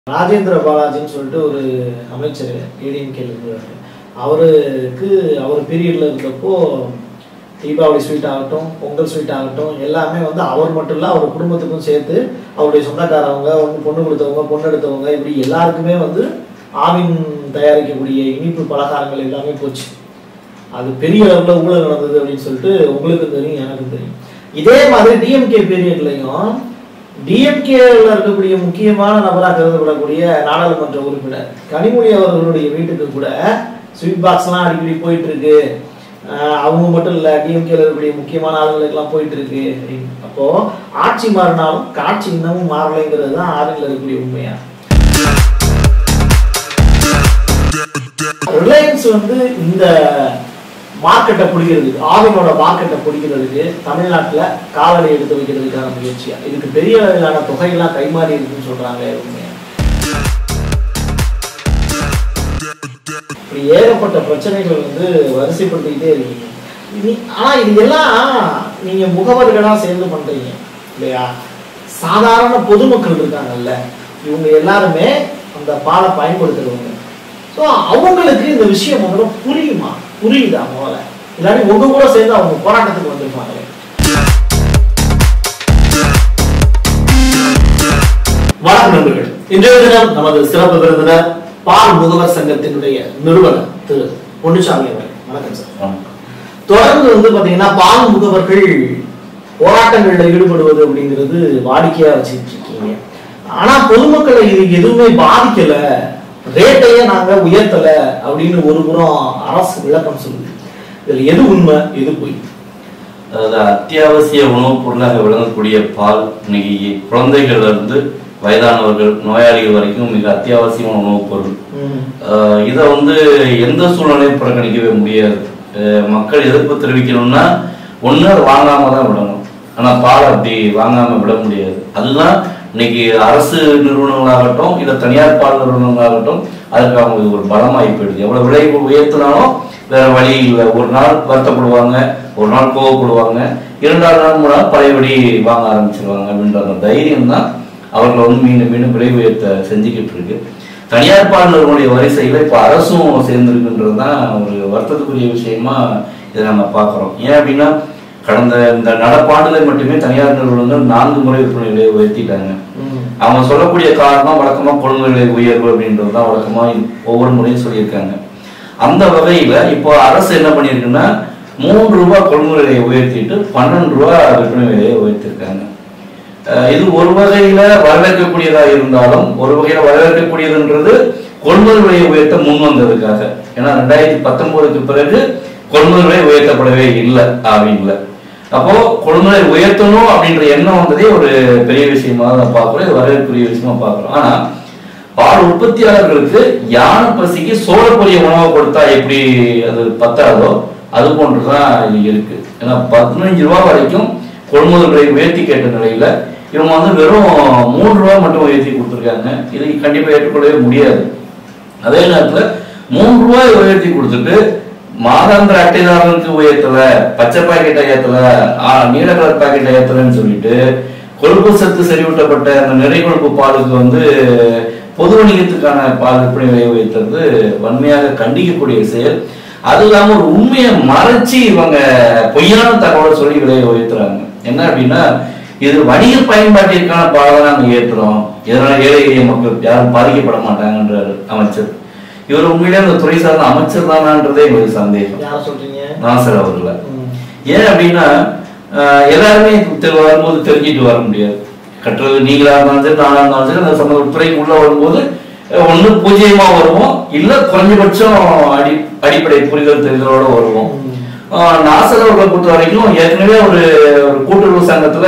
ராஜேந்திர பாலாஜின்னு சொல்லிட்டு ஒரு அமைச்சர் ஏடிஎம்கேல இருந்தார் அவருக்கு அவர் பீரியட்ல இருந்தப்போ தீபாவளி ஸ்வீட் ஆகட்டும் பொங்கல் ஸ்வீட் ஆகட்டும் எல்லாமே வந்து அவர் மட்டும் இல்லை அவர் குடும்பத்துக்கும் சேர்த்து அவருடைய சொந்தக்காரவங்க ஒன்று பொண்ணு கொடுத்தவங்க பொண்ணு எடுத்தவங்க இப்படி எல்லாருக்குமே வந்து ஆவின் தயாரிக்கக்கூடிய இனிப்பு பலகாரங்கள் எல்லாமே போச்சு அது பெரிய அளவில் ஊழல் நடந்தது அப்படின்னு சொல்லிட்டு உங்களுக்கும் தெரியும் எனக்கும் தெரியும் இதே மாதிரி டிஎம்கே பீரியட்லையும் டிஎம்கேல இருக்கக்கூடிய முக்கியமான நபராக கருதப்படக்கூடிய நாடாளுமன்ற உறுப்பினர் கனிமொழி அவர்களுடைய வீட்டுக்கு கூட ஸ்வீட் பாக்ஸ்லாம் அடிக்கடி போயிட்டு இருக்கு ஆஹ் அவங்க மட்டும் இல்ல டிஎம்கேல இருக்கக்கூடிய முக்கியமான ஆளுங்களுக்கெல்லாம் போயிட்டு இருக்கு அப்படின்னு. அப்போ ஆட்சி மாறினாலும் காட்சி இன்னமும் மாறலைங்கிறது தான் ஆறுல இருக்கக்கூடிய உண்மையா ரிலையன்ஸ் வந்து இந்த மார்க்கெட்டை பிடிக்கிறதுக்கு ஆவினோட மார்க்கெட்டை பிடிக்கிறதுக்கு தமிழ்நாட்டுல காலடி எடுத்து வைக்கிறதுக்கான முயற்சியா இதுக்கு பெரிய அளவிலான தொகையெல்லாம் கைமாறி இருக்குன்னு சொல்றாங்க உண்மையா இப்படி ஏகப்பட்ட பிரச்சனைகள் வந்து வரிசைப்படுத்திக்கிட்டே இருக்கீங்க இனி- ஆனா இது எல்லாம் நீங்க முகவர்களா சேர்ந்து பண்றீங்க இல்லையா சாதாரண பொதுமக்கள் இருக்காங்கல்ல இவங்க எல்லாருமே அந்த பாலை பயன்படுத்துறவங்க ஸோ அவங்களுக்கு இந்த விஷயம் முதல்ல புரியுமா புரியுதா முதல்ல இல்லாட்டி உங்க கூட சேர்ந்து அவங்க போராட்டத்துக்கு வந்திருப்பாங்களே வணக்கம் நண்பர்கள் இன்றைய தினம் நமது சிறப்பு விருந்தினர் பால் முகவர் சங்கத்தினுடைய நிறுவனர் திரு பொன்னுசாமி அவர்கள் வணக்கம் சார் தொடர்ந்து வந்து பாத்தீங்கன்னா பால் முகவர்கள் போராட்டங்கள்ல ஈடுபடுவது அப்படிங்கிறது வாடிக்கையா வச்சுட்டு இருக்கீங்க ஆனா பொதுமக்களை இது எதுவுமே பாதிக்கல ரேட்டையே நாங்க உயர்த்தல அப்படின்னு ஒரு புறம் அரசு விளக்கம் சொல்லுது இதுல எது உண்மை எது பொய் அதாவது அத்தியாவசிய உணவுப் பொருளாக விளங்கக்கூடிய பால் இன்னைக்கு குழந்தைகள்ல இருந்து வயதானவர்கள் நோயாளிகள் வரைக்கும் மிக அத்தியாவசியமான உணவுப் பொருள் ஆஹ் இதை வந்து எந்த சூழ்நிலையும் புறக்கணிக்கவே முடியாது ஆஹ் மக்கள் எதிர்ப்பு தெரிவிக்கணும்னா ஒண்ணு அதை வாங்காம தான் விடணும் ஆனா பால் அப்படி வாங்காம விட முடியாது அதுதான் இன்னைக்கு அரசு நிறுவனங்களாகட்டும் இல்ல தனியார் பால் நிறுவனங்களாகட்டும் அதுக்கு அவங்களுக்கு ஒரு பலமாகி போயிடுது எவ்வளவு விலை உயர்த்தினாலும் வேற வழி இல்லை ஒரு நாள் வருத்தப்படுவாங்க ஒரு நாள் கோவப்படுவாங்க இரண்டாவது நாள் மூணு நாள் பழையபடி வாங்க ஆரம்பிச்சிருவாங்க அப்படின்ற அந்த தைரியம் தான் அவர்களை வந்து மீண்டும் மீண்டும் விலை உயர்த்த செஞ்சுக்கிட்டு இருக்கு தனியார் பால் நிறுவனுடைய வரிசையில இப்ப அரசும் சேர்ந்திருக்குன்றது தான் ஒரு வருத்தத்துக்குரிய விஷயமா இதை நம்ம பார்க்கிறோம் ஏன் அப்படின்னா கடந்த இந்த நடப்பாண்டுல மட்டுமே தனியார் நிறுவனங்கள் நான்கு முறை விற்பனை விலையை உயர்த்திட்டாங்க அவங்க சொல்லக்கூடிய காரணம் வழக்கமா கொள்முதல் விலை உயர்வு அப்படின்றது தான் வழக்கமா ஒவ்வொரு முறையும் சொல்லியிருக்காங்க அந்த வகையில இப்போ அரசு என்ன பண்ணியிருக்குன்னா மூன்று ரூபாய் கொள்முதல் விலையை உயர்த்திட்டு பன்னெண்டு ரூபாய் விற்பனை விலையை உயர்த்திருக்காங்க அஹ் இது ஒரு வகையில வரவேற்கக்கூடியதா இருந்தாலும் ஒரு வகையில வரவேற்கக்கூடியதுன்றது கொள்முதல் விலையை உயர்த்த முன் வந்ததுக்காக ஏன்னா ரெண்டாயிரத்தி பத்தொன்பதுக்கு பிறகு கொள்முதல் விலை உயர்த்தப்படவே இல்லை அப்படின்ல அப்போ கொள்முதலை உயர்த்தணும் அப்படின்ற எண்ணம் வந்ததே ஒரு பெரிய விஷயமா தான் பார்க்கிறோம் இது வரவேற்குரிய விஷயமா பார்க்கிறோம் ஆனா பால் உற்பத்தியாளர்களுக்கு யானை பசிக்கு சோழப்பொரிய உணவை கொடுத்தா எப்படி அது பத்தாதோ அது போன்றுதான் இது இருக்கு ஏன்னா பதினஞ்சு ரூபா வரைக்கும் கொள்முதல் விலை உயர்த்தி கேட்ட நிலையில இவங்க வந்து வெறும் மூன்று ரூபா மட்டும் உயர்த்தி கொடுத்துருக்காங்க இது கண்டிப்பா ஏற்றுக்கொள்ளவே முடியாது அதே நேரத்துல மூன்று ரூபாய் உயர்த்தி கொடுத்துட்டு மாதாந்திர அட்டைதாரனுக்கு உயர்த்தல பச்சை பாக்கெட்டை ஏத்தல ஆ, நீல கலர் பாக்கெட்டை ஏத்தலன்னு சொல்லிட்டு கொழுப்பு சத்து செறிவூட்டப்பட்ட அந்த நிறை கொழுப்பு பாலுக்கு வந்து பொது வணிகத்துக்கான பால் விற்பனை விலை உயர்த்துறது வன்மையாக கண்டிக்கக்கூடிய செயல் அது இல்லாம ஒரு உண்மையை மறைச்சு இவங்க பொய்யான தகவலை சொல்லி விலையை உயர்த்துறாங்க என்ன அப்படின்னா இது வணிக பயன்பாட்டிற்கான பாலை தான் நாங்க ஏத்துறோம் இதனால ஏழை எளிய மக்கள் யாரும் பாதிக்கப்பட மாட்டாங்கன்றாரு அமைச்சர் இவர் உண்மையிலே அந்த துறை சார்ந்த அமைச்சர் தானான்றதே எங்களுக்கு சந்தேகம் யார சொல்றீங்க நாசர் அவர்களை ம். ஏன் அப்படின்னா ஆஹ் எல்லாருமே தெ- வரும்போது தெரிஞ்சிட்டு வர முடியாது கட்டுறது நீங்களா இருந்தாலும் சரி நானா இருந்தாலும் சரி அந்த சம்மந்த துறைக்கு உள்ள வரும்போது அஹ் ஒண்ணு பூஜ்ஜியமா வருவோம் இல்ல குறைஞ்சபட்சம் அடி அடிப்படை புரிதல் தெரிதலோட வருவோம் ம். ஆஹ் நாசர் அவர்களை பொறுத்த வரைக்கும் ஏற்கனவே ஒரு ஒரு கூட்டுறவு சங்கத்துல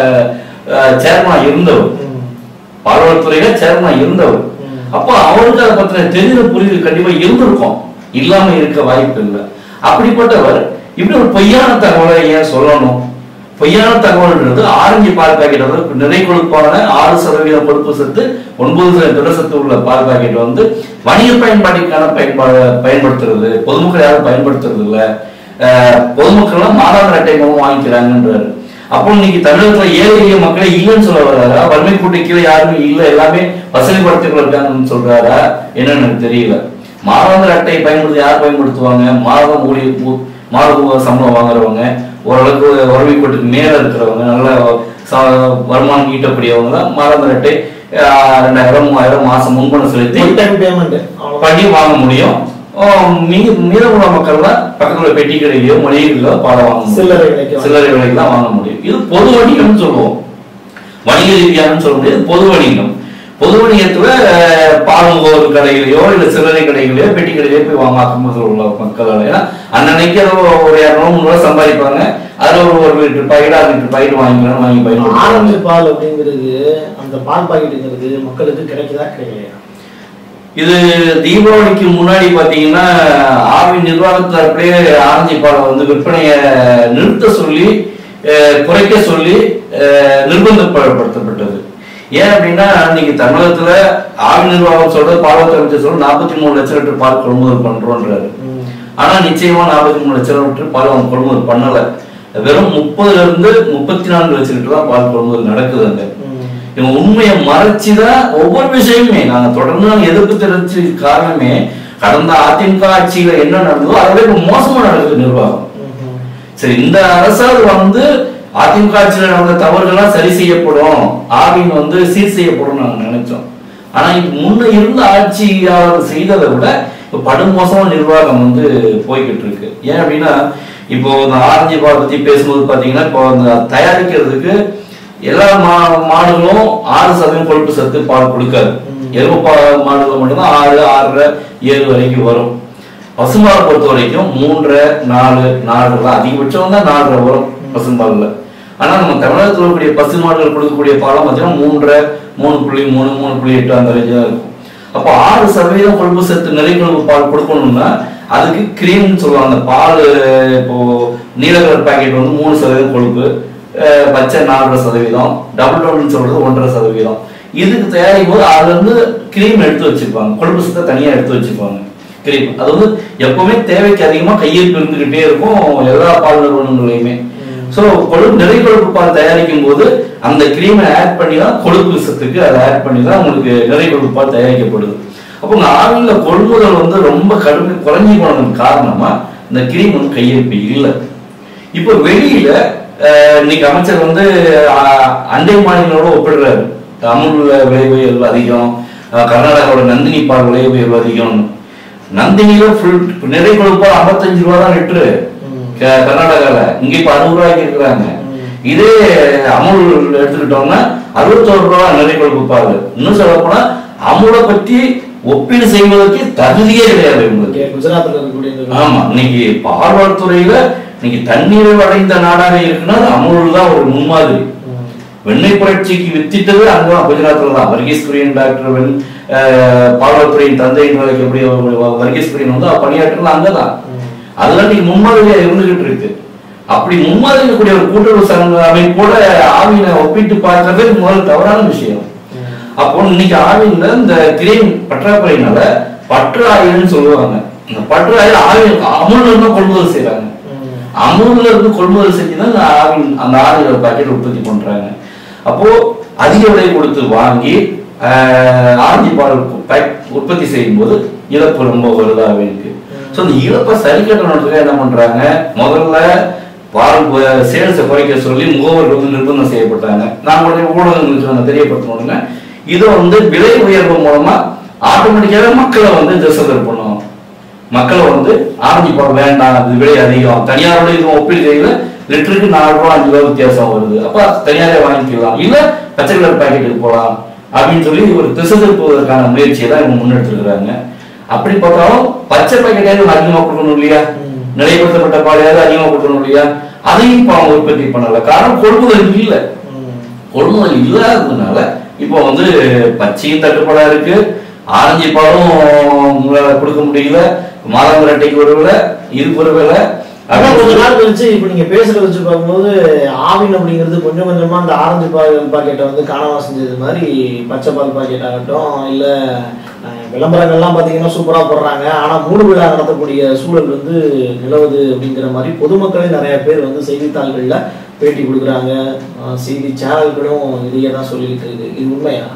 சேர்மன் இருந்தவர் ம். பால்வளத்துறையில சேர்மன் இருந்தவர் ம். அப்போ அவருக்கு அதை பத்தின தெரிந்த புரிதல் கண்டிப்பா இருந்திருக்கும் இல்லாம இருக்க வாய்ப்பு இல்லை அப்படிப்பட்டவர் இப்படி ஒரு பொய்யான தகவலை ஏன் சொல்லணும் பொய்யான தகவல்ன்றது ஆரஞ்சு பால் பாக்கெட் வந்து நிறை கொழுப்பான ஆறு சதவீத கொழுப்பு சத்து ஒன்பது சதவீத திட சத்து உள்ள பால் பாக்கெட் வந்து வணிக பயன்பாட்டிற்கான பயன்பாடு பயன்படுத்துறது பொதுமக்கள் யாரும் பயன்படுத்துறது இல்ல அஹ் பொதுமக்கள்லாம் மாதாந்திர அட்டை மூலம் வாங்கிக்கிறாங்கன்றாரு அப்போ இன்னைக்கு தமிழகத்துல ஏழை எளிய மக்களே இல்லைன்னு சொல்ல வர்றாரா வறுமை கூட்டு கீழே யாருமே இல்லை எல்லாமே வசதிப்படுத்திக் இருக்காங்கன்னு சொல்றாரா என்னன்னு எனக்கு தெரியல மாதாந்திர அட்டையை பயன்படுத்தி யார் பயன்படுத்துவாங்க மாதம் ஊழிய ஊ- மாத ஊ- சம்பளம் வாங்குறவங்க ஓரளவுக்கு உறவிக்கோட்டுக்கு மேல இருக்கிறவங்க நல்ல ச- வருமானம் ஈட்டக்கூடியவங்க தான் மாதாந்திர அட்டை ஆஹ், ரெண்டாயிரம் மூவாயிரம் மாசம் முன்பணம் செலுத்தி ஒன் டைம் பேமெண்ட் அவ்வளோ பண்ணி வாங்க முடியும் ஆஹ் மீ- மீதமுள்ள மக்கள்லாம் பக்கத்துல பெட்டி கடையிலயோ மளிகைகளோ பாடம் வாங்க முடியும் சில்லறை விலைக்கு வாங்க. சில்லறை விலைக்கு தான் வாங்க முடியும் இது பொது வணிகம்னு சொல்லுவோம் வணிக ரீதியானு சொல்ல முடியாது பொது வணிகம் பொது வணிகத்துல அஹ், பால் முகவர் கடைகளையோ இல்ல சில்லறை கடைகளையோ பெட்டி கடையிலயோ போய் வாங்க அக்கம்பக்கத்தில் உள்ள மக்கள் ஏன்னா அன்னன்னைக்கு ஏதோ ஒரு இரநூறு முந்நூறுவா சம்பாதிப்பாங்க அதுல ஒரு ஒரு லிட்டர் பாக்கெட் அரை லிட்டர் பாக்கெட் வாங்கிக்கலாம் வாங்கி பயன்படுத்துவாங்க ஆரஞ்சு பால் அப்படிங்கிறது அந்த பால் பாக்கெட்டுங்கிறது மக்களுக்கு கிடைக்குதா கிடைக்கலையா இது தீபாவளிக்கு முன்னாடி பாத்தீங்கன்னா ஆவி நிர்வாக தரப்பிலே ஆரஞ்சு பாலை வந்து விற்பனையை நிறுத்த சொல்லி அஹ், குறைக்க சொல்லி அஹ், நிர்பந்தப்படுத்தப்பட்டது ஏன் அப்படின்னா இன்னைக்கு தமிழகத்துல ஆவி நிர்வாகம் சொல்றது பால்வளத்துறை அமைச்சர் சொல்ற நாற்பத்தி மூணு லட்சம் லிட்டர் பால் கொள்முதல் பண்றோன்றாரு ம். ஆனா நிச்சயமா நாற்பத்தி மூணு லட்சம் லிட்டர் பால் அவங்க கொள்முதல் பண்ணல வெறும் முப்பதுல இருந்து முப்பத்தி நான்கு லட்சம் லிட்டர் தான் பால் கொள்முதல் நடக்குது அங்க ம். இவங்க உண்மையை மறைச்சுதான் ஒவ்வொரு விஷயமே நாங்க தொடர்ந்து நாங்க எதிர்ப்பு தெரிவிச்சு காரணமே கடந்த அதிமுக ஆட்சியில என்ன நடந்ததோ அதை விட இப்ப மோசமா நடக்குது நிர்வாகம் ம்ஹும். சரி இந்த அரசால் வந்து அதிமுக ஆட்சியில நடந்த தவறுகள்லாம் சரி செய்யப்படும் ஆவின் வந்து சீர் செய்யப்படும் நாங்க நினைச்சோம் ஆனா இது முன்ன இருந்த ஆட்சியாளர் செய்ததை விட இப்ப படுமோசமான நிர்வாகம் வந்து போய்கிட்டு இருக்கு ஏன் அப்படின்னா இப்போ இந்த ஆரஞ்சு பால் பத்தி பேசும்போது பாத்தீங்கன்னா இப்போ அந்த தயாரிக்கிறதுக்கு எல்லா மா மாடுகளும் ஆறு சதவீதம் கொழுப்பு சத்து பால் கொடுக்காது ம். எருமை பா மாடுகள் மட்டும்தான் ஆறு ஆறரை ஏழு வரைக்கும் வரும் பசுமாலை பொறுத்த வரைக்கும் மூன்றரை நாலு நாலு தான் அதிகபட்சம் தான் நாலரை வரும் பசும்பால்ல ஆனா நம்ம தமிழகத்தில் இருக்கக்கூடிய பசு மாடுகள் கொடுக்கக்கூடிய பாலம் பார்த்தீங்கன்னா மூன்றரை மூணு புள்ளி மூணு மூணு புள்ளி எட்டு அந்த ரேஞ்சு தான் இருக்கும் அப்போ ஆறு சதவீதம் கொழுப்பு சத்து நிறை கொழுப்பு பால் கொடுக்கணும்னா அதுக்கு கிரீம்னு சொல்லுவாங்க அந்த பால் இப்போ நீல கலர் பாக்கெட் வந்து மூணு சதவீதம் கொழுப்பு அஹ் பச்சை நாலரை சதவீதம் டபுள் டபுள்னு சொல்றது ஒன்றரை சதவீதம் இதுக்கு தயாரிக்கும் போது அதுல இருந்து கிரீம் எடுத்து வச்சிருப்பாங்க கொழுப்பு சத்தை தனியா எடுத்து வச்சிருப்பாங்க கிரீம் அது வந்து எப்பவுமே தேவைக்கு அதிகமா கையிருப்பு இருந்துகிட்டே இருக்கும் எல்லா பால் நிறுவனங்களையுமே ஸோ கொழுப்பு நிறை கொழுப்பு பால் தயாரிக்கும் போது அந்த கிரீமை ஆட் பண்ணி தான் கொழுப்பு சத்துக்கு அதை ஆட் பண்ணி தான் உங்களுக்கு நிறை கொழுப்பு பால் தயாரிக்கப்படுது அப்போ உங்க ஆவியில கொள்முதல் வந்து ரொம்ப கடுமை குறைஞ்சி போனதுக்கு காரணமா இந்த கிரீம் வந்து கையிருப்பு இல்லை இப்போ வெளியில அஹ், இன்னைக்கு அமைச்சர் வந்து அஹ், அண்டை மாநிலங்களோட ஒப்பிடுறாரு அமுல்ல விலை உயர்வு அதிகம் அஹ், கர்நாடகாவோட நந்தினி பால் விலை உயர்வு அதிகம் நந்தினியில ஃபுல் நிறை கொழுப்பா ஐம்பத்தஞ்சு ரூபா தான் லிட்டரு ம். க- கர்நாடகால இங்க இப்ப அறுபது ரூபாய்க்கு இருக்கிறாங்க ம். இதே அமுல் எடுத்துக்கிட்டோம்னா அறுபத்தோரு ரூபா நிறை கொழுப்பு பால் இன்னும் சொல்ல போனா அமுலை பத்தி ஒப்பீடு செய்வதற்கு தகுதியே கிடையாது இவங்களுக்கு இங்கே குஜராத்ல இருக்கக்கூடிய இந்த ஆமா இன்னைக்கு பால்வளத்துறையில இன்னைக்கு தண்ணீரை அடைந்த நாடாக இருக்குன்னா அது அமுல் தான் ஒரு முன்மாதிரி ம். வெண்ணெய் புரட்சிக்கு வித்திட்டது அங்கதான் குஜராத்ல தான் வர்கீஸ் குரியன் டாக்டர் வெண் அஹ், பால்வளத்துறையின் தந்தை என்று அழைக்கக்கூடிய ஒரு வர்கீஸ் குரியன் வந்து அவர் பணியாற்றுறது அங்கதான் ம். அதெல்லாம் இன்னைக்கு முன்மாதிரியா இருந்துகிட்டு இருக்கு அப்படி முன்மாதிரி இருக்கக்கூடிய ஒரு கூட்டுறவு சங்க அமைப்போட ஆவியினை ஒப்பிட்டு பார்க்கறது முதல் தவறான விஷயம் ம். அப்போ இன்னைக்கு ஆவியில இந்த கிரீம் பற்றாக்குறையினால பற்று ஆயில்னு சொல்லுவாங்க இந்த பற்று ஆயில் ஆவில் அமுல்ல இருந்து கொள்முதல் செய்றாங்க ம். அமுல்ல இருந்து கொள்முதல் செஞ்சு தான் இந்த ஆவின் அந்த ஆவியோட பாக்கெட் உற்பத்தி பண்றாங்க அப்போ அதிக விலை கொடுத்து வாங்கி ஆஹ், ஆரஞ்சு பால் பேக் உற்பத்தி செய்யும் போது இழப்பு ரொம்ப வருது ஆவினுக்கு ஸோ இந்த இழப்பை சரி கட்டணுன்றதுக்கு என்ன பண்றாங்க முதல்ல பால் சேல்ஸை குறைக்க சொல்லி முகவர்கள் வந்து நிர்பந்தம் செய்யப்பட்டாங்க நான் உடனே ஊடகங்களுக்கு நாங்கள் தெரியப்படுத்தணுங்க இதை வந்து விலை உயர்வு மூலமா ஆட்டோமேட்டிக்காக மக்களை வந்து திசை திருப்பணும் மக்களை வந்து ஆரஞ்சு பால் வேண்டாம் இது விலை அதிகம் தனியாரோட இது ஒப்பீடு செய்யல லிட்டருக்கு நாலு ரூபா அஞ்சு ரூபா வித்தியாசம் வருது அப்ப தனியாரே வாங்கிக்கலாம் இல்ல பச்சை கலர் பாக்கெட்டுக்கு போகலாம் அப்படின்னு சொல்லி ஒரு திசை திருப்புவதற்கான முயற்சியை தான் இவங்க முன்னெடுத்துருக்காங்க அப்படி பார்த்தாலும் பச்சை பாக்கெட்டாவது அதிகமா கொடுக்கணும் இல்லையா ம். நிலைப்படுத்தப்பட்ட பாலையாவது அதிகமா கொடுக்கணும் இல்லையா அதையும் இப்போ அவங்க உற்பத்தி பண்ணல காரணம் கொள்முதல் இல்லை ம். கொள்முதல் இல்லாததுனால இப்போ வந்து பச்சையும் தட்டுப்பாடா இருக்கு ஆரஞ்சு பாலும் உங்களால கொடுக்க முடியல மாதாந்திர அட்டைக்கு ஒரு விலை இதுக்கு ஒரு விலை ஆனா கொஞ்ச நாள் கழிச்சு இப்ப நீங்க பேசுறத வச்சு பார்க்கும்போது ஆவின் அப்படிங்கிறது கொஞ்சம் கொஞ்சமா அந்த ஆரஞ்சு பால் பாக்கெட்டை வந்து காணாம செஞ்சது மாதிரி பச்சை பால் பாக்கெட் ஆகட்டும் இல்ல அஹ், விளம்பரங்கள்லாம் பாத்தீங்கன்னா சூப்பரா போடுறாங்க ஆனா மூடு விழா நடத்தக்கூடிய சூழல் வந்து நிலவுது அப்படிங்கிற மாதிரி பொதுமக்களே நிறைய பேர் வந்து செய்தித்தாள்கள்ல பேட்டி கொடுக்குறாங்க அஹ், செய்தி சேனல்களும் இதையே தான் சொல்லிட்டு இருக்கு இது உண்மையா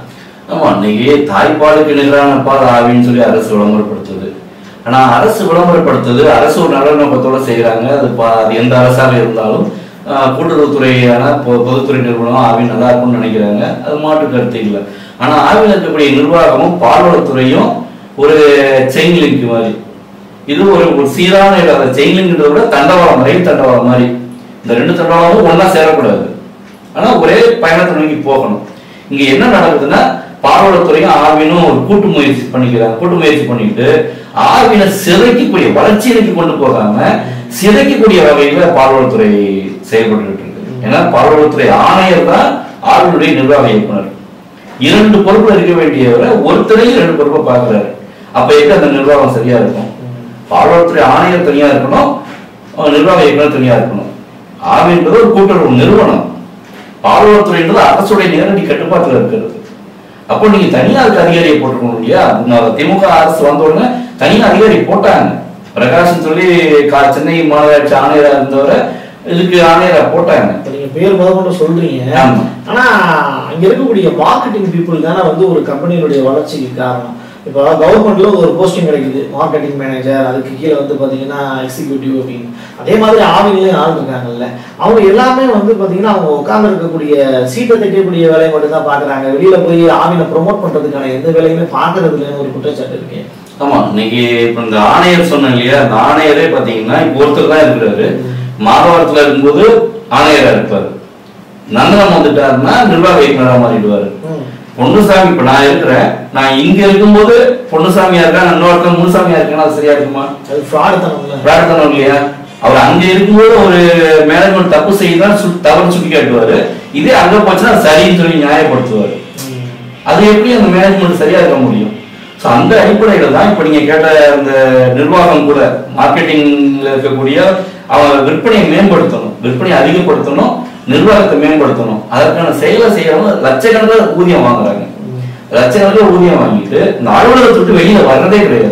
ஆமா இன்னைக்கு தாய்ப்பாலுக்கு நிகரான பால் ஆவின்னு சொல்லி அரசு விளம்பரப்படுத்துது ஆனா அரசு விளம்பரப்படுத்துது அரசு ஒரு நல்ல நோக்கத்தோட செய்யறாங்க அது பா- அது எந்த அரசாக இருந்தாலும் ஆஹ், கூட்டுறவுத்துறையான பொ- பொதுத்துறை நிறுவனம் ஆவி நல்லா இருக்கும்னு நினைக்கிறாங்க அது மாற்று கருத்து இல்லை ஆனா ஆவியில் இருக்கக்கூடிய நிர்வாகமும் பால்வளத்துறையும் ஒரு செயின் லிங்க் மாதிரி இது ஒரு ஒரு சீரான இடம் அந்த செயின் லிங்க்ன்றத விட தண்டவாளம் ரயில் தண்டவாளம் மாதிரி இந்த ரெண்டு தண்டவாளமும் ஒண்ணா சேரக்கூடாது ஆனா ஒரே பயணத்தை நோக்கி போகணும் இங்க என்ன நடக்குதுன்னா பால்வளத்துறையும் ஆவினும் ஒரு கூட்டு முயற்சி பண்ணிக்கிறாங்க கூட்டு முயற்சி பண்ணிட்டு ஆவினை சிதைக்கக்கூடிய வளர்ச்சி நோக்கி கொண்டு போகாம சிதைக்கக்கூடிய வகையில பால்வளத்துறை செயல்பட்டு இருக்கு ஏன்னா பால்வளத்துறை ஆணையர் தான் ஆவினுடைய நிர்வாக இயக்குனர் இரண்டு பொறுப்புல இருக்க வேண்டியவரை ஒருத்தரையும் ரெண்டு பொறுப்பை பார்க்கிறாரு அப்ப எப்படி அந்த நிர்வாகம் சரியா இருக்கும் பால்வளத்துறை ஆணையர் தனியா இருக்கணும் அஹ் நிர்வாக இயக்குனர் தனியா இருக்கணும் ஆவின்றது ஒரு கூட்டுறவு நிறுவனம் பால்வளத்துறைன்றது அரசுடைய நேரடி கட்டுப்பாட்டுல இருக்கிறது அப்போ நீங்க தனியா அதுக்கு அதிகாரியை போட்டுக்கணும் இல்லையா நான் திமுக அரசு வந்த உடனே தனியா அதிகாரி போட்டாங்க பிரகாஷன் சொல்லி கா- சென்னை மாநகராட்சி ஆணையரா இருந்தவரை இதுக்கு ஆணையரா போட்டாங்க இப்ப நீங்க பேர் முதற்கொண்டு சொல்றீங்க ஆமா. ஆனா அங்க இருக்கக்கூடிய மார்க்கெட்டிங் பீப்புள் தானே வந்து ஒரு கம்பெனியினுடைய வளர்ச்சிக்கு காரணம் இப்போ கவர்மெண்ட்ல ஒரு போஸ்டிங் கிடைக்குது மார்க்கெட்டிங் மேனேஜர் அதுக்கு கீழே வந்து பாத்தீங்கன்னா எக்ஸிக்யூட்டிவ் அப்படின்னு அதே மாதிரி ஆவிலையும் ஆள் இருக்காங்கல்ல அவங்க எல்லாமே வந்து பாத்தீங்கன்னா அவங்க உட்கார்ந்து இருக்கக்கூடிய சீட்டை தைக்கக்கூடிய வேலையை மட்டும் தான் பாக்குறாங்க வெளியில போய் ஆவினை ப்ரோமோட் பண்றதுக்கான எந்த வேலையுமே பாக்குறது இல்லைன்னு ஒரு குற்றச்சாட்டு இருக்கு ஆமா இன்னைக்கு இப்ப இந்த ஆணையர் சொன்னேன் இல்லையா அந்த ஆணையரே பாத்தீங்கன்னா இப்போ ஒருத்தர் தான் இருக்கிறாரு மாதவரத்துல இருக்கும்போது ஆணையரா இருப்பாரு நந்தனம் வந்துட்டாருன்னா நிர்வாக இயக்குனரா மாறிடுவாரு ம். பொன்னுசாமி இப்ப நான் இருக்கிறேன் நான் இங்க இருக்கும்போது பொன்னுசாமியா இருக்கேன் இன்னொருத்தன் முனுசாமியா இருக்கேன்னா அது சரியா இருக்குமா அது ஃப்ராடு தனம்ல பிரார்த்தனம் இல்லையா அவர் அங்க இருக்கும்போது ஒரு மேனேஜ்மெண்ட் தப்பு செய்யுதான் சு- தவறு சுட்டி காட்டுவாரு இதே அங்க போச்சுன்னா அது சரின்னு சொல்லி நியாயப்படுத்துவாரு ம். அது எப்படி அந்த மேனேஜ்மெண்ட் சரியா இருக்க முடியும் ஸோ அந்த அடிப்படையில தான் இப்போ நீங்க கேட்ட அந்த நிர்வாகம் கூட மார்க்கெட்டிங்ல இருக்கக்கூடிய அவங்க விற்பனையை மேம்படுத்தணும் விற்பனையை அதிகப்படுத்தணும் நிர்வாகத்தை மேம்படுத்தணும் அதற்கான செயலை செய்யறவங்க லட்சக்கணக்கில் ஊதியம் வாங்குறாங்க லட்சக்கணக்கில் ஊதியம் வாங்கிட்டு இந்த அலுவலகத்தை விட்டு வெளியில வர்றதே கிடையாது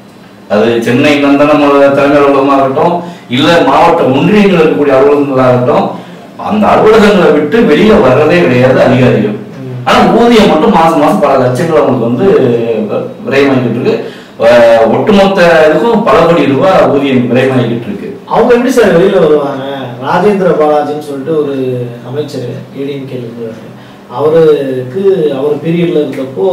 அது சென்னை நந்தனம் தலைமை அலுவலகமாகட்டும் இல்ல மாவட்ட ஒன்றியங்கள் இருக்கக்கூடிய அலுவலகங்களாகட்டும் அந்த அலுவலகங்களை விட்டு வெளியில வர்றதே கிடையாது அதிகாரிகள் ஆனா ஊதியம் மட்டும் மாசம் மாசம் பல லட்சங்கள் அவங்களுக்கு வந்து விரயமாகிட்டு இருக்கு அஹ் ஒட்டுமொத்த இதுக்கும் பல கோடி ரூபாய் ஊதியம் விரயமாகிட்டு இருக்கு அவங்க எப்படி சார் வெளியில வருவாங்க ராஜேந்திர பாலாஜின்னு சொல்லிட்டு ஒரு அமைச்சர் ஏடிஎம்கே இருந்தாரு அவருக்கு அவர் பீரியட்ல இருந்தப்போ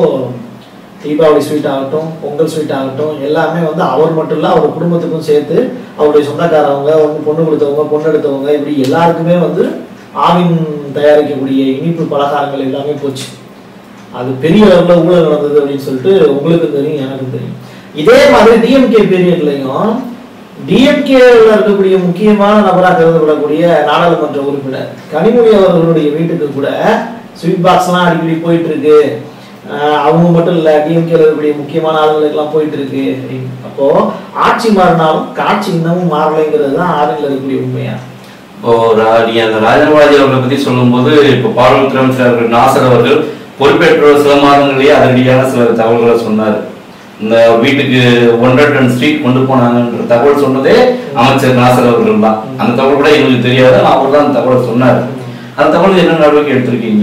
தீபாவளி ஸ்வீட் ஆகட்டும் பொங்கல் ஸ்வீட் ஆகட்டும் எல்லாமே வந்து அவர் மட்டும் இல்ல அவர் குடும்பத்துக்கும் சேர்த்து அவருடைய சொந்தக்காரவங்க வந்து பொண்ணு கொடுத்தவங்க பொண்ணு எடுத்தவங்க இப்படி எல்லாருக்குமே வந்து ஆவின் தயாரிக்கக்கூடிய இனிப்பு பலகாரங்கள் எல்லாமே போச்சு அது பெரிய அளவுல ஊழல் நடந்தது அப்படின்னு சொல்லிட்டு உங்களுக்கும் தெரியும் எனக்கும் தெரியும் இதே மாதிரி டிஎம்கே பீரியட்லயும் டிஎம்கேல இருக்கக்கூடிய முக்கியமான நபராக கருதப்படக்கூடிய நாடாளுமன்ற உறுப்பினர் கனிமொழி அவர்களுடைய வீட்டுக்கு கூட ஸ்வீட் பாக்ஸ்லாம் அடிக்கடி போயிட்டு இருக்கு ஆஹ் அவங்க மட்டும் இல்ல டிஎம்கேல இருக்கக்கூடிய முக்கியமான ஆளுங்களுக்கெல்லாம் போயிட்டு இருக்கு அப்படின்னு. அப்போ ஆட்சி மாறினாலும் காட்சி இன்னமும் மாறலைங்கிறது தான் ஆறுல இருக்கக்கூடிய உண்மையா இப்போ ரா- நீங்க அந்த ராஜபாஜி அவர்களை பத்தி சொல்லும்போது இப்போ பால்வளத்துறை அமைச்சர் அவர்கள் நாசர் அவர்கள் பொறுப்பேற்ற சில மாதங்களிலேயே அதிரடியான சில தகவல்களை சொன்னார் இந்த வீட்டுக்கு ஒன்றரை டன் ஸ்ட்ரீட் கொண்டு போனாங்கன்ற தகவல் சொன்னதே அமைச்சர் நாசர் அவர்கள் தான் அந்த தகவல் கூட எங்களுக்கு தெரியாது ஆனா அவர் தான் அந்த தகவல் சொன்னார் அந்த தகவல் என்ன நடவடிக்கை எடுத்திருக்கீங்க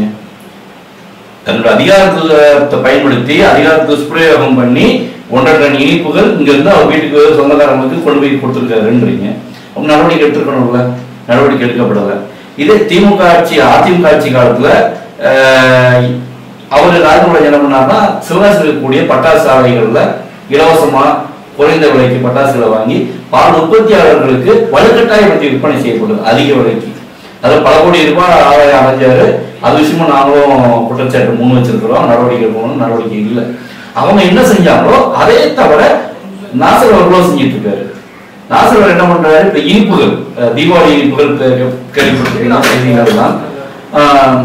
தன்னுடைய அதிகாரத்தை பயன்படுத்தி அதிகாரத்தை துஷ்பிரயோகம் பண்ணி ஒன்றரை டன் இனிப்புகள் இங்க இருந்து அவர் வீட்டுக்கு சொந்தக்காரங்களுக்கு கொண்டு போய் கொடுத்துருக்காருன்றீங்க அப்ப நடவடிக்கை எடுத்துருக்கணும்ல நடவடிக்கை எடுக்கப்படல இதே திமுக ஆட்சி அதிமுக ஆட்சி காலத்துல ஆஹ், அவர் ராஜமோகன் என்ன பண்ணாருன்னா சிவகாசியில் இருக்கக்கூடிய பட்டாசு ஆலைகள்ல இலவசமா குறைந்த விலைக்கு பட்டாசுகளை வாங்கி பால் உற்பத்தியாளர்களுக்கு வலுக்கட்டாயப்படுத்தி விற்பனை செய்யப்படுது அதிக விலைக்கு அதுல பல கோடி ரூபாய் ஆதாயம் அடைஞ்சாரு அது விஷயமா நாங்களும் குற்றச்சாட்டு முன் வச்சிருக்கிறோம் நடவடிக்கை எடுக்கணும் நடவடிக்கை இல்லை அவங்க என்ன செஞ்சாங்களோ அதே தவிர நாசர் அவர்களும் செஞ்சிட்டு இருக்காரு நாசர் அவர் என்ன பண்றாரு இப்ப இனிப்புகள் அஹ் தீபாவளி இனிப்புகள் கே- கேள்விப்பட்டிருக்கீங்க செய்திகள் தான் ஆஹ்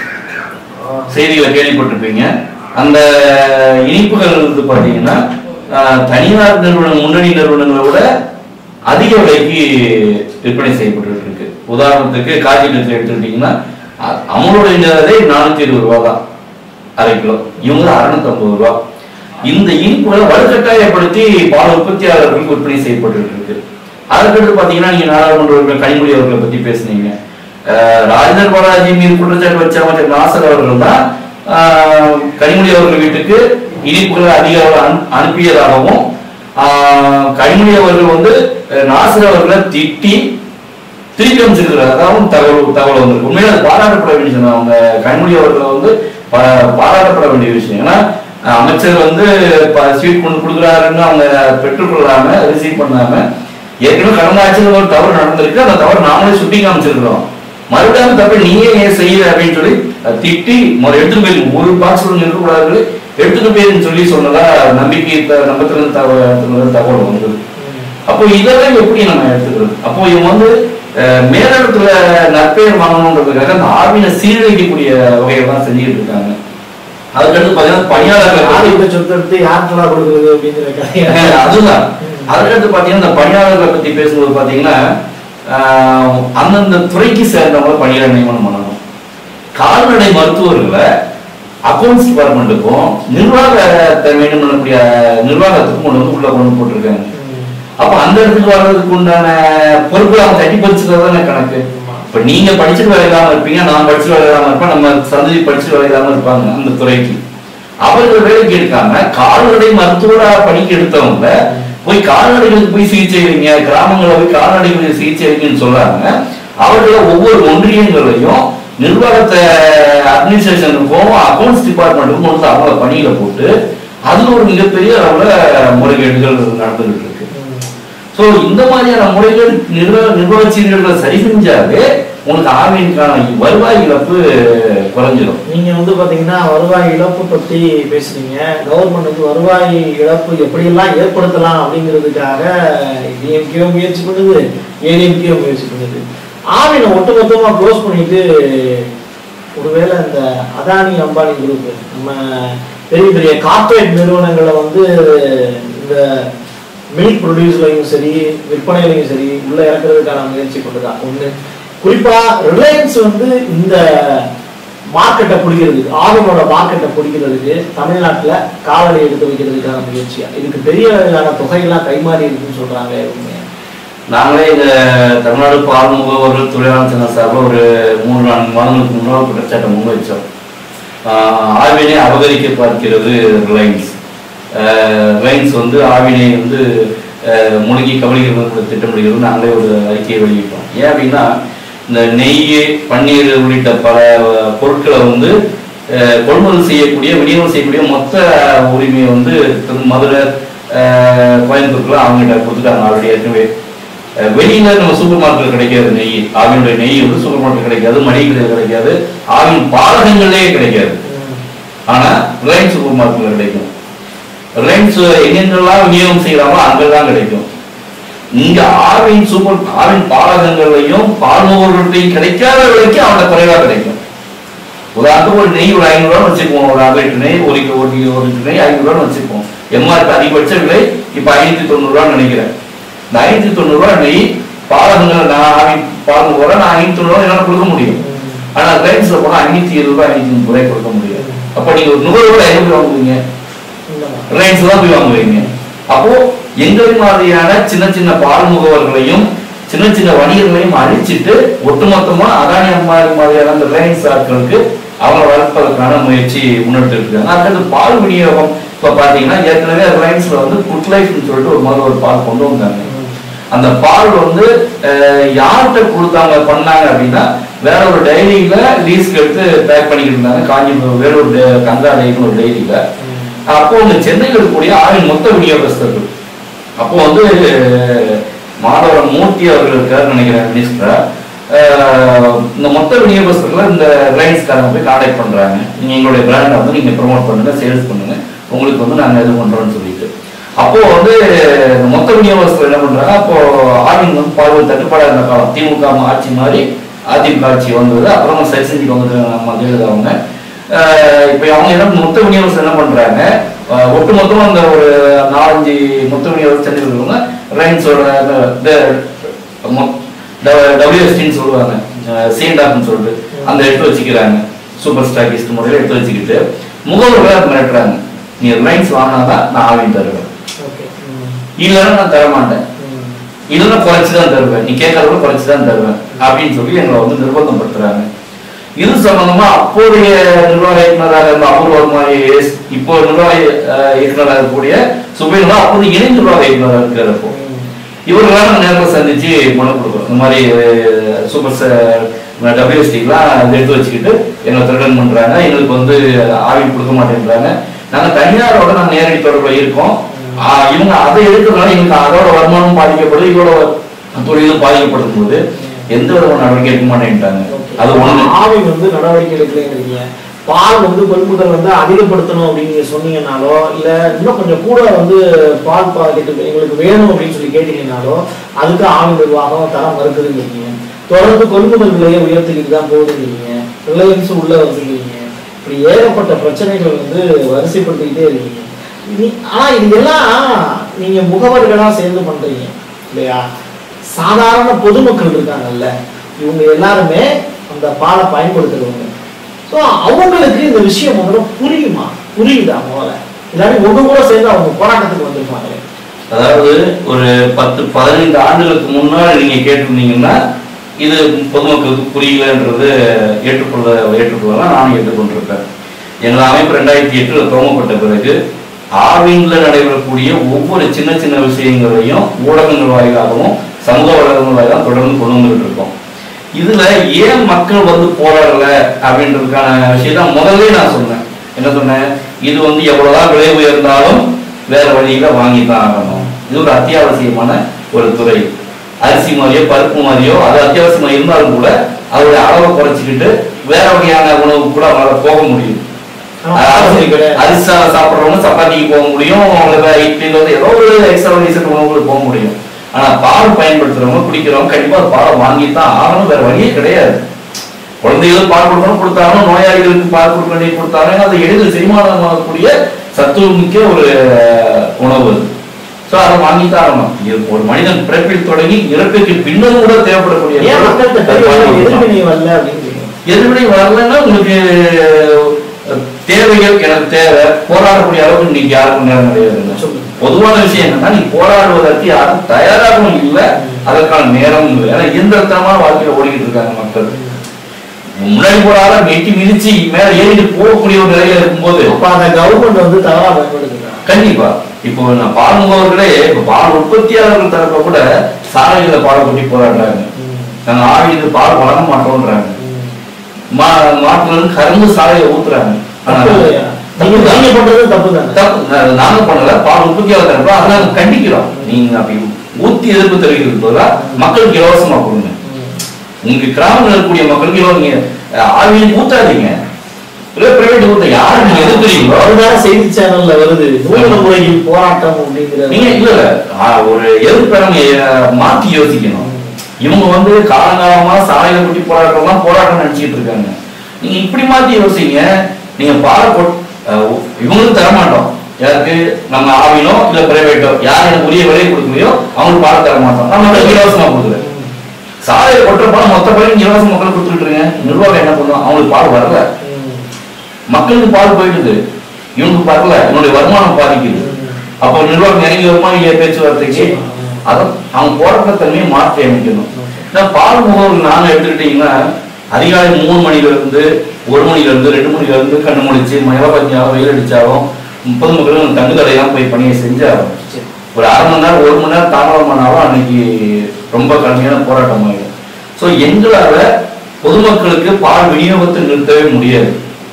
செய்திகளை கேள்விப்பட்டிருப்பீங்க அந்த இனிப்புகள் வந்து பாத்தீங்கன்னா ஆஹ், தனியார் நிறுவனம் முன்னணி நிறுவனங்களை விட அதிக விலைக்கு விற்பனை செய்யப்பட்டு இருக்கு உதாரணத்துக்கு காய்கறி எடுத்துக்கிட்டீங்கன்னா அ- அமுலுடைய நானூத்தி இருபது ரூபா தான் அரை கிலோ இவங்க அறுநூத்தி ஐம்பது ரூபா இந்த இனிப்புகளை வலுக்கட்டாயப்படுத்தி பால் உற்பத்தியாளர்களுக்கு விற்பனை செய்யப்பட்டு இருக்கு அதுக்கடுத்து பாத்தீங்கன்னா நீங்க நாடாளுமன்ற உறுப்பினர் கனிமொழி அவர்களை பத்தி பேசுனீங்க அஹ் ராஜேந்திர பாலாஜி மீது குற்றச்சாட்டு வச்ச அமைச்சர் நாசர் அவர்கள் தான் ஆஹ், கனிமொழி அவர்கள் வீட்டுக்கு இனிப்புகளை அதிக அளவு அனு- அனுப்பியதாகவும் ஆஹ், கனிமொழி அவர்கள் வந்து அஹ், நாசர் அவர்களை திட்டி திருப்பி அமைச்சிருக்கிறார் அதாவது தகவல் தகவல் வந்து உண்மையில அது பாராட்டப்பட வேண்டிய விஷயம் அவங்க கனிமொழி அவர்களை வந்து பா- பாராட்டப்பட வேண்டிய விஷயம் ஏன்னா அஹ், அமைச்சர் வந்து ஸ்வீட் கொண்டு கொடுக்குறாருன்னு அவங்க பெற்றுக்கொள்ளாம ரிசீவ் பண்ணாம ஏற்கனவே கடந்த ஆட்சியில் ஒரு தவறு நடந்திருக்கு அந்த தவறு நாமளே சுட்டி காமிச்சிருக்கிறோம் மறுபடியும் அந்த தப்பை நீயே ஏன் செய்யல அப்படின்னு சொல்லி அஹ், திட்டி முதல்ல எடுத்துட்டு போய் ஒரு பாக்ஸ் இருக்கக்கூடாது எடுத்துட்டு போயிருன்னு சொல்லி சொன்னதா நம்பிக்கை த- நம்பத்துல தகவல் தகவல் வந்தது அப்போ இதெல்லாம் எப்படி நம்ம எடுத்துக்கிறது அப்போ இவங்க வந்து அஹ், மேலிடத்துல நற்பெயர் வாங்கணுன்றதுக்காக அந்த ஆர்மியில சீரழிக்கக்கூடிய வகையை தான் செஞ்சுக்கிட்டு இருக்காங்க அதுக்கடுத்து பாத்தீங்கன்னா பணியாளர்கள் யார் இப்ப சொத்து எடுத்து யாருக்கெல்லாம் கொடுக்குறது அப்படிங்கிற கதையை அஹ் அதுதான் அதுக்கடுத்து பாத்தீங்கன்னா இந்த பணியாளர்களை பத்தி பேசும்போது பாத்தீங்கன்னா ஆஹ், அந்தந்த துறைக்கு சேர்ந்தவங்க பணியாளர் நியமனம் பண்ணணும் கால்நடை மருத்துவர்களை அக்கௌண்ட்ஸ் டிபார்ட்மெண்ட்டுக்கும் நிர்வாகத்தை மெயின்டைன் பண்ணக்கூடிய நிர்வாகத்துக்கும் கொண்டு வந்து உள்ள கொண்டு போட்டிருக்காங்க அப்ப அந்த இடத்துக்கு வர்றதுக்கு உண்டான பொறுப்பு அவங்க தட்டி பறிச்சுக்கிறது தானே கணக்கு இப்ப நீங்க படிச்சுட்டு வேலை இல்லாம இருப்பீங்க நான் படிச்சுட்டு வேலை இல்லாம இருப்பேன் நம்ம சந்ததி படிச்சுட்டு வேலை இல்லாம இருப்பாங்க அந்த துறைக்கு அவர்கள் வேலைக்கு எடுக்காம கால்நடை மருத்துவரா படிக்க எடுத்தவங்க போய் கால்நடைகளுக்கு போய் சிகிச்சை அளிங்க கிராமங்களில் போய் கால்நடைகளுக்கு சிகிச்சை அளிங்கன்னு சொல்லாம அவர்களை ஒவ்வொரு ஒன்றியங்களையும் நிர்வாகத்தை அட்மினிஸ்ட்ரேஷனுக்கும் அக்கௌண்ட்ஸ் டிபார்ட்மெண்ட்டுக்கும் கொண்டு வந்து அவங்கள பணியில போட்டு அதுல ஒரு மிகப்பெரிய அளவுல முறைகேடுகள் நடந்துகிட்டு இருக்கு சோ இந்த மாதிரியான முறைகள் நிர்வாக நிர்வாக சீர்கேடுகளை சரி செஞ்சாலே உங்களுக்கு ஆர்மிக்கான வருவாய் இழப்பு குறைஞ்சிடும் நீங்க வந்து பாத்தீங்கன்னா வருவாய் இழப்பு பத்தி பேசுனீங்க கவர்மெண்ட்டுக்கு வருவாய் இழப்பு எப்படியெல்லாம் ஏற்படுத்தலாம் அப்படிங்கிறதுக்காக டிஎம்கே முயற்சி பண்ணுது ஏடிஎம்கே முயற்சி பண்ணுது ஆவினை ஒட்டுமொத்தமா க்ளோஸ் பண்ணிட்டு ஒருவேளை இந்த அதானி அம்பானி குரூப் நம்ம பெரிய பெரிய கார்ப்பரேட் நிறுவனங்களை வந்து இந்த மில்க் ப்ரொடியூஸ்லையும் சரி விற்பனையிலையும் சரி உள்ள இறக்குறதுக்கான முயற்சி பண்ணுதா ஒண்ணு குறிப்பா ரிலையன்ஸ் வந்து இந்த மார்க்கெட்டை பிடிக்கிறது ஆவினோட மார்க்கெட்டை பிடிக்கிறதுக்கு தமிழ்நாட்டுல காவலை எடுத்து வைக்கிறதுக்கான முயற்சியா இதுக்கு பெரிய அளவிலான தொகையெல்லாம் கைமாறி இருக்குன்னு சொல்றாங்க உண்மையா நாங்களே இந்த தமிழ்நாடு பால் முகவர்கள் தொழிலாளர் சங்க சார்பில் ஒரு மூணு நான்கு மாதங்களுக்கு முன்னால் குற்றச்சாட்டை முன்வைச்சோம் ஆஹ் ஆவினை அபகரிக்க பார்க்கிறது ரிலையன்ஸ் ஆஹ் ரிலையன்ஸ் வந்து ஆவினை வந்து ஆஹ் முழுகி கபலிக்கிறது திட்டமிடுகிறது நாங்களே ஒரு அறிக்கையை வெளியிட்டோம் ஏன் அப்படின்னா இந்த நெய் பன்னீர் உள்ளிட்ட பல பொருட்களை வந்து ஆஹ் கொள்முதல் செய்யக்கூடிய விநியோகம் செய்யக்கூடிய மொத்த உரிமையை வந்து திரு- மதுரை ஆஹ் கோயம்புத்தூர்க்குலாம் அவங்ககிட்ட கொடுத்துட்டாங்க ஆல்ரெடி ஏற்கனவே அஹ் வெளியில நம்ம சூப்பர் மார்க்கெட் கிடைக்காது நெய் ஆவினுடைய நெய் வந்து சூப்பர் மார்க்கெட் கிடைக்காது மளிகை கடையில் கிடைக்காது ஆவின் பாலகங்களே கிடைக்காது ஆனா ரிலையன்ஸ் சூப்பர் மார்க்கெட்ல கிடைக்கும் ரிலையன்ஸ் எங்கெங்கெல்லாம் விநியோகம் செய்யறாங்களோ அங்கெல்லாம் கிடைக்கும் இங்க ஆவின் சூப்பர் ஆவின் பாலகங்களையும் பால்முகர்கள்ட்டையும் கிடைக்காத விலைக்கு அவன குறைவா கிடைக்கும் உதாரணத்துக்கு ஒரு நெய் ஒரு ஐநூறு ரூபாய் வச்சுப்போம் ஒரு அரை லிட்டர் நெய் ஒரு கிலோ- ஒரு கிலோ- ஒரு லிட்டர் நெய் ஐநூறு ரூபாய் வச்சுப்போம் எம்ஆர்பி அதிகபட்ச விலை இப்ப ஐநூத்தி தொண்ணூறு ரூபான்னு நினைக்கிறேன் இந்த ஐநூத்தி தொண்ணூறு ரூபாய் நெய் பாலகங்கள் நான் ஆவி பாலகம் போற நான் ஐநூத்தி தொண்ணூறு ரூபாய் என்னால கொடுக்க முடியும் ஆனா ரிலையன்ஸ்ல போனா ஐநூத்தி இருபது ரூபாய் ஐநூத்தி முப்பது ரூபாய் கொடுக்க முடியும் அப்ப நீங்க ஒரு நுகர்வு ரூபாய் எங்க போய் வாங்குவீங்க இந்த மாதிரி. ரிலையன்ஸ் தான் போய் வாங்குவீங்க அப்போ எங்களை மாதிரியான சின்ன சின்ன பால் முகவர்களையும் சின்ன சின்ன வணிகர்களையும் அழிச்சிட்டு ஒட்டுமொத்தமா அதானி அம்மாரி மாதிரியான அந்த ரிலையன்ஸ் ஆட்களுக்கு அவங்களை வளர்ப்பதற்கான முயற்சி முன்னெடுத்து இருக்காங்க அடுத்தது பால் விநியோகம் இப்ப பாத்தீங்கன்னா ஏற்கனவே ரிலையன்ஸ்ல வந்து குட் லைஃப்னு சொல்லிட்டு ஒரு மாதிரி ஒரு பால் கொண்டு வந்தாங்க அந்த பால் வந்து அஹ், யார்கிட்ட கொடுத்தாங்க பண்ணாங்க அப்படின்னா வேற ஒரு டைரியில லீஸ்க்கு எடுத்து பேக் பண்ணிக்கிட்டு இருந்தாங்க காஞ்சிபுரம் வேலூர் டே- கங்கா டைரின்னு ஒரு டைரியில அப்போ இந்த சென்னையில் இருக்கக்கூடிய ஆவின் மொத்த விநியோகஸ்தர்கள் அப்போ வந்து மாதவன் மூர்த்தி அவர்கள் இருக்காரு நினைக்கிறேன் மினிஸ்டரா இந்த மொத்த விநியோகஸ்தர்களை இந்த ரிலையன்ஸ்காரங்க போய் கான்டாக்ட் பண்றாங்க நீங்க எங்களுடைய பிராண்டை வந்து நீங்க ப்ரோமோட் பண்ணுங்க சேல்ஸ் பண்ணுங்க உங்களுக்கு வந்து நாங்க இது பண்றோம்னு சொல்லிட்டு அப்போ வந்து இந்த மொத்த விநியோகஸ்தர் என்ன பண்றாங்க அப்போ ஆவின் வந்து பால்வல் தட்டுப்பாடா இருந்த காலம் திமுக ஆட்சி மாதிரி அதிமுக ஆட்சி வந்தது அப்புறமா சரி செஞ்சுட்டு வந்துட்டு நம்ம ஜெயலலிதா அவங்க ஆஹ் இப்ப அவங்க என்ன மொத்த விநியோகஸ்தர் என்ன பண்றாங்க ஆஹ் ஒட்டு மொத்தமா அந்த ஒரு நாலஞ்சு மொத்த விநியோகம் சென்னையில் இருக்கவங்க ரிலையன்ஸோட டபிள்யூஎஸ்டின்னு சொல்லுவாங்க சீண்டாப்னு சொல்லிட்டு அந்த எடுத்து வச்சுக்கிறாங்க சூப்பர் ஸ்டாக்கிஸ்ட் முறையில் எடுத்து வச்சுக்கிட்டு முகவர்களை மிரட்டுறாங்க நீ ரிலையன்ஸ் வாங்கினாதான் நான் ஆவின் தருவேன் ஓகே இல்லைன்னா நான் தர மாட்டேன் இல்லைன்னா குறைச்சி தான் தருவேன் நீ கேட்கறத குறைச்சி தான் தருவேன் அப்படின்னு சொல்லி எங்களை வந்து நிர்பந்தம் படுத்துறாங்க இது சம்பந்தமா அப்போதைய நிர்வாக இயக்குனராக இருந்த அபூர்வ வர்மாயை இப்போ நிர்வாக அஹ், இயக்குனராக இருக்கக்கூடிய சுபைன் தான் அப்போது இணை நிர்வாக இயக்குனராக இருக்கிறப்போ இவர்களாம் நேரில் சந்திச்சு மனு கொடுக்குறோம் இந்த மாதிரி அஹ், சூப்பர் டபிள்யூஎஸ்டிலாம் எடுத்து வச்சுக்கிட்டு எங்களை திருடன் பண்றாங்க எங்களுக்கு வந்து ஆவி கொடுக்க மாட்டேன்றாங்க நாங்க தனியாரோட நாங்க நேரடி தொடர்புல இருக்கோம் ஆஹ் இவங்க அதை எடுக்கிறதுனால எங்களுக்கு அதோட வருமானம் பாதிக்கப்படுது இவரோட தொழிலும் பாதிக்கப்படுத்தும் போது எந்த விதமான நடவடிக்கை எடுக்க மாட்டேன்ட்டாங்க அது ஒண்ணு ஆவி வந்து நடவடிக்கை எடுக்கலைங்கிறீங்க பால் வந்து கொள்முதல் வந்து அதிகப்படுத்தணும் அப்படின்னு நீங்க சொன்னீங்கன்னாலோ இல்ல இன்னும் கொஞ்சம் கூட வந்து பால் பாக்கெட்டு எங்களுக்கு வேணும் அப்படின்னு சொல்லி கேட்டீங்கன்னாலோ அதுக்கு ஆவி நிர்வாகம் தர மறுக்குதுங்கிறீங்க தொடர்ந்து கொள்முதல் விலையை உயர்த்திக்கிட்டு தான் போகுதுங்கிறீங்க ரிலையன்ஸ் உள்ள வந்துருக்கீங்க இப்படி ஏகப்பட்ட பிரச்சனைகள் வந்து வரிசைப்படுத்திக்கிட்டே இருக்கீங்க நீ- ஆனா இது எல்லாம் நீங்க முகவர்களா சேர்ந்து பண்றீங்க இல்லையா சாதாரண பொதுமக்கள் இருக்காங்கல்ல இவங்க எல்லாருமே அந்த பாலை பயன்படுத்துறவங்க ஸோ அவங்களுக்கு இந்த விஷயம் முதல்ல புரியுமா புரியுதா முதல்ல இல்லாட்டி ஒன்று கூட சேர்ந்து அவங்க போராட்டத்துக்கு வந்திருப்பாங்களே அதாவது ஒரு பத்து பதினைந்து ஆண்டுகளுக்கு முன்னாடி நீங்க கேட்டிருந்தீங்கன்னா இது பொதுமக்களுக்கு புரியலன்றது ஏற்றுக்கொள்ள ஏற்றுக்கொள்ளலாம் நானும் ஏற்றுக்கொண்டிருப்பேன் எங்கள் அமைப்பு ரெண்டாயிரத்தி எட்டுல துவங்கப்பட்ட பிறகு ஆவின்ல நடைபெறக்கூடிய ஒவ்வொரு சின்ன சின்ன விஷயங்களையும் ஊடகங்கள் வாயிலாகவும் சமூக வலைதளங்கள் வாயிலாக தொடர்ந்து கொண்டு வந்துட்டு இருக்கோம் இதுல ஏன் மக்கள் வந்து போராடல அப்படின்றதுக்கான விஷயத்த முதல்ல நான் சொன்னேன் என்ன சொன்னேன் இது வந்து எவ்வளவுதான் விலை உயர்ந்தாலும் வேற வழியில வாங்கித்தான் ஆகணும் இது ஒரு அத்தியாவசியமான ஒரு துறை அரிசி மாதிரியோ பருப்பு மாதிரியோ அது அத்தியாவசியமா இருந்தாலும் கூட அதோட அளவை குறைச்சிக்கிட்டு வேற வகையான உணவு கூட அவங்களால போக முடியும் ஆனா அரிசி பால் கிடையாது. அரிசி சாதம் சாப்பிட்றவங்க சப்பாத்திக்கு போக முடியும் அவங்களுக்கு இட்லில வந்து ஏதோ ஒரு எக்ஸ்ட்ரா உணவுகளுக்கு போக முடியும் ஆனா பால் பயன்படுத்துறவங்க குடிக்கிறவங்க கண்டிப்பா அந்த பாலை வாங்கித்தான் ஆகணும் வேற வழியே கிடையாது குழந்தைகளுக்கு பால் கொடுக்கணும் கொடுத்தாலும் நோயாளிகளுக்கு பால் கொடுக்க வேண்டிய கொடுத்தாலும் அது எளிதில் செரிமானமாகக்கூடிய சத்துவ மிக்க ஒரு உணவு அது ஸோ அதை வாங்கித்தான் ஆகணும் இது ஒரு மனிதன் பிறப்பில் தொடங்கி இறப்புக்கு பின்னரும் கூட தேவைப்படக்கூடிய ஏன் மக்கள்கிட்ட பெரிய பால் கொடுக்கலாம். எதிர்வினை வரல அப்படின்னு எதிர்வினை வரலன்னா உங்களுக்கு அஹ், தேவைகள் எனக்கு தேவை போராடக்கூடிய அளவுக்கு இன்னைக்கு யாருக்கும் நேரம் கிடையாது சொல்லுங்க. பொதுவான விஷயம் என்னன்னா நீ போராடுவதற்கு யாரும் தயாராகவும் இல்லை அதற்கான நேரமும் இல்லை ஏன்னா இயந்திரத்தனமான வாழ்க்கையில ஓடிக்கிட்டு இருக்காங்க மக்கள் முன்னாடி போறால வெட்டி மிதிச்சு மேல ஏறிட்டு போகக்கூடிய ஒரு நிலையில இருக்கும்போது அப்ப அந்த கவர்மெண்ட் வந்து தவறா பயன்படுத்துறாங்க கண்டிப்பா இப்போ நான் பால் முகவர்களே இப்போ பால் உற்பத்தியாளர்கள் தரப்ப கூட சாலைகளை பாலை கொட்டி போராடுறாங்க நாங்க ஆவிக்கு பால் வழங்க மாட்டோம்ன்றாங்க மா மாட்டுல இருந்து கறந்து சாலையை ஊத்துறாங்க ஆனா தப்பு இல்லையா? நீங்க தப்பு தான். நீங்க பண்றது தப்பு தானே தப்பு நா- நாங்க பண்ணல பால் உற்பத்தியாளர் தரப்ப அதை நாங்க கண்டிக்கிறோம் நீங்க அப்படி ஊத்தி எதிர்ப்பு தெரிவிக்கிறது பதிலா மக்களுக்கு இலவசமா கொடுங்க உங்க கிராமங்கள் இருக்கக்கூடிய மக்களுக்கு இலவசம் நீங்க ஆவியில் ஊத்தாதீங்க பிரைவேட் ஊத்த யாரு நீங்க எதிர்க்கிறீங்களோ அதுதான செய்தி சேனல்ல வருது நூறு முறையில் போராட்டம் அப்படிங்கிறது நீங்க இல்ல இல்ல ஆ, ஒரு எதிர்ப்பெண்ணை மாத்தி யோசிக்கணும் இவங்க வந்து காலங்காலமா சாலையில குட்டி போராட்டம் போராட்டம் நினைச்சிட்டு இருக்காங்க நீங்க இப்படி மாத்தி யோசிங்க நீங்க பாலை போட் அஹ், இவங்களும் தர மாட்டோம் யாருக்கு நம்ம ஆவினோ இல்ல பிரைவேட்டோ யார் எனக்கு உரிய விலை கொடுக்கலையோ அவங்களுக்கு பாலை தர மாட்டோம் நம்ம மக்களுக்கு இலவசமா கொடுக்குறேன் சாலையில கொட்டுற பால் மொத்த பாலையும் இலவச மக்களுக்கு கொடுத்துட்டு இருங்க நிர்வாகம் என்ன பண்ணும் அவங்களுக்கு பால் வரல ம். மக்களுக்கு பால் போயிடுது இவனுக்கு வரல இவனுடைய வருமானம் பாதிக்குது அப்போ நிர்வாகம் இறங்கி வருமா இல்லையா பேச்சுவார்த்தைக்கு அதை அவங்க போராட்ட தன்மையை மாற்றி அமைக்கணும் இந்த பால் முகவர்கள் நாங்க எடுத்துக்கிட்டீங்கன்னா அதிகாலை மூணு மணில இருந்து ஒரு மணில இருந்து ரெண்டு மணில இருந்து கண்ணு முடிச்சு மழை பஞ்சாலும் வெயில் அடிச்சாலும் பொதுமக்கள் தங்கு தடையெல்லாம் போய் பணியை செஞ்சாலும் சரி. ஒரு அரை மணி நேரம் ஒரு மணி நேரம் தாமதமானாலும் அன்னைக்கு ரொம்ப கடுமையான போராட்டம் ஆயிடும் ஸோ எங்களால பொதுமக்களுக்கு பால் விநியோகத்தை நிறுத்தவே முடியாது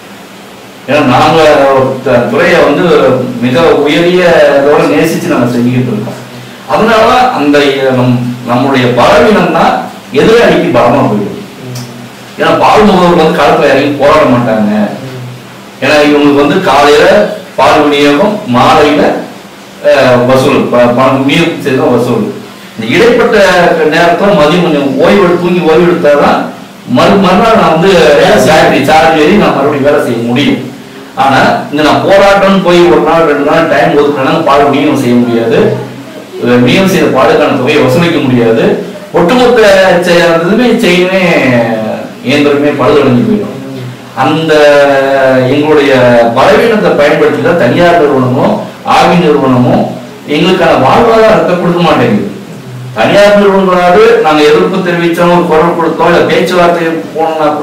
ஏன்னா நாங்க த- துறையை வந்து மிக உயரிய இதோட நேசிச்சு நாங்க செஞ்சுக்கிட்டு இருக்கோம் அதனால அந்த நம் நம்முடைய பலவீனம் தான் எதிராளிக்கு பலமா போயிடும் ஏன்னா பால் முகவர்கள் வந்து களத்துல இறங்கி போராட மாட்டாங்க ஏன்னா இவங்களுக்கு வந்து காலையில பால் விநியோகம் மாலையில அஹ், வசூல் ப- பணம் விநியோகம் செய்த வசூல் இந்த இடைப்பட்ட நேரத்துல மதியம் கொஞ்சம் ஓய்வு எடுத்து, தூங்கி ஓய்வு எடுத்தாதான் மறு மறுநாள் நான் வந்து பேட்டரி சார்ஜ் ஏறி நான் மறுபடியும் வேலை செய்ய முடியும் ஆனா இங்க நான் போராட்டம்னு போய் ஒரு நாள் ரெண்டு நாள் டைம் ஒதுக்குனா பால் விநியோகம் செய்ய முடியாது அஹ், விநியோகம் செய்த பாலுக்கான தொகையை வசூலிக்க முடியாது ஒட்டுமொத்த செய்யறதுமே செய்யவே இயந்திரமே பழுதடைஞ்சு போயிடும் அந்த எங்களுடைய பலவீனத்தை பயன்படுத்தி தான் தனியார் நிறுவனமும் ஆவி நிறுவனமும் எங்களுக்கான வாழ்வாதாரத்தை கொடுக்க மாட்டேங்குது தனியார் நிறுவனங்களாவது நாங்க எதிர்ப்பு தெரிவிச்சோம் ஒரு குரல் கொடுத்தோம் இல்ல பேச்சுவார்த்தை போனோம்னா கூட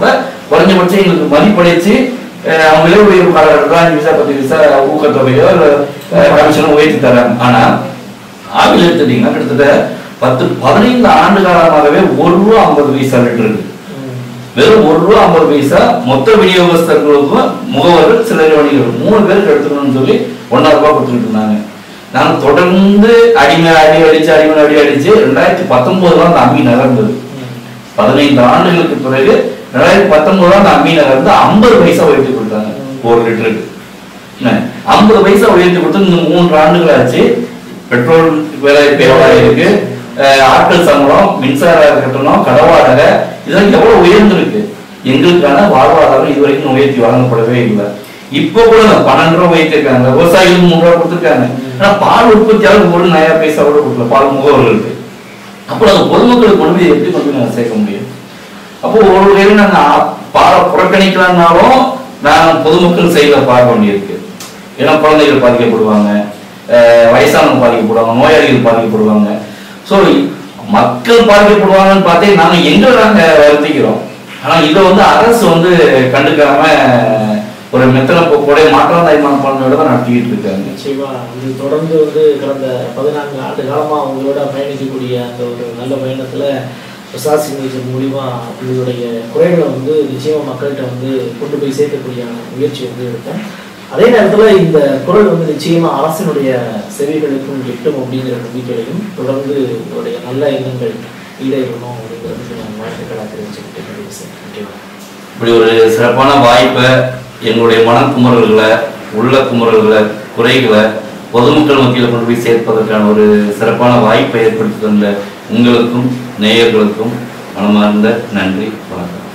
குறைஞ்சபட்சம் எங்களுக்கு மதிப்படைச்சு அஹ், அவங்க விலை உயர்வு காலகட்டத்தில் அஞ்சு விசா பத்து விசா ஊக்கத்தொகையோ இல்லை கமிஷனோ உயர்த்தி தராங்க ஆனா ஆவில் எடுத்துட்டீங்கன்னா கிட்டத்தட்ட பத்து பதினைந்து ஆண்டு காலமாகவே ஒரு ரூபா ஐம்பது பைசா லிட்டர் இருக்கு வெறும் ஒரு ரூபா ஐம்பது பைசா மொத்த விநியோகஸ்தர்களுக்கும் முகவர்கள் சில்லறை வணிகர்கள் மூணு பேருக்கு எடுத்துக்கணும்னு சொல்லி ஒன்றா ரூபாய் கொடுத்துட்டு இருந்தாங்க நான் தொடர்ந்து அடிமை அடி அடிச்சு அடிமை அடி அடிச்சு ரெண்டாயிரத்தி பத்தொன்பதுல அந்த அம்மி நகர்ந்தது பதினைந்து ஆண்டுகளுக்கு பிறகு ரெண்டாயிரத்தி பத்தொன்பதுல அந்த அம்மி நகர்ந்து ஐம்பது பைசா உயர்த்தி கொடுத்தாங்க ஒரு லிட்டருக்கு ஐம்பது பைசா உயர்த்தி கொடுத்து இந்த மூன்று ஆண்டுகள் ஆச்சு பெட்ரோல் விலை எவ்வளவு இருக்கு அஹ் ஆட்கள் சம்பளம் மின்சார கட்டணம் கடவாடகை இதெல்லாம் எவ்வளவு உயர்ந்திருக்கு எங்களுக்கான வாழ்வாதாரம் இதுவரைக்கும் உயர்த்தி வழங்கப்படவே இல்லை இப்போ கூட இந்த பன்னெண்டு ரூபா உயர்த்திருக்காங்க விவசாயிகளுக்கு மூணு ரூபா கொடுத்துருக்காங்க ஆனா பால் உற்பத்தியாளருக்கு ஒரு நயா பைசா கூட கொடுக்கல பால் முகவர்களுக்கு அப்போ அது பொதுமக்களுக்கு கொண்டு போய் எப்படி கொண்டு போய் நாங்க சேர்க்க முடியும் அப்போ ஒரு வகையில நாங்க ஆ- பாலை புறக்கணிக்கலாம்னாலும் நான் பொதுமக்கள் செயல பார்க்க வேண்டியிருக்கு ஏன்னா குழந்தைகள் பாதிக்கப்படுவாங்க அஹ் வயசானவங்க பாதிக்கப்படுவாங்க நோயாளிகள் பாதிக்கப்படுவாங்க ஸோ மக்கள் பாதிக்கப்படுவாங்கன்னு பார்த்தே நாங்க எங்க நாங்க வருத்திக்கிறோம் ஆனா இதை வந்து அரசு வந்து கண்டுக்காம ஒரு மெத்தன போக்கோட மாற்றாந்தாய் மனப்பான்மையோட தான் நடத்திக்கிட்டு இருக்காங்க நிச்சயமா இது தொடர்ந்து வந்து கடந்த பதினான்கு ஆண்டு காலமா அவங்களோட பயணிக்கக்கூடிய அந்த ஒரு நல்ல பயணத்துல பிரசாத் சிக்னேச்சர் மூலிமா உங்களுடைய குறைகளை வந்து நிச்சயமா மக்கள்கிட்ட வந்து கொண்டு போய் சேர்க்கக்கூடிய முயற்சி வந்து இருக்கும் அதே நேரத்துல இந்த குரல் வந்து நிச்சயமா அரசினுடைய செவிகளுக்கும் எட்டும் அப்படிங்கிற நம்பிக்கையிலையும் தொடர்ந்து உங்களுடைய நல்ல எண்ணங்கள் ஈடேறணும் அப்படிங்கிறது நான் வாழ்த்துக்களாக தெரிவிச்சுக்கிட்டு நிறைவு செய்கிறேன். நன்றி. இப்படி ஒரு சிறப்பான வாய்ப்பை எங்களுடைய மனக்குமுறல்களை உள்ள குமுறல்களை குறைகளை பொதுமக்கள் மத்தியில் கொண்டு போய் சேர்ப்பதற்கான ஒரு சிறப்பான வாய்ப்பை ஏற்படுத்தி தந்த உங்களுக்கும் நேயர்களுக்கும் மனமார்ந்த நன்றி வணக்கம்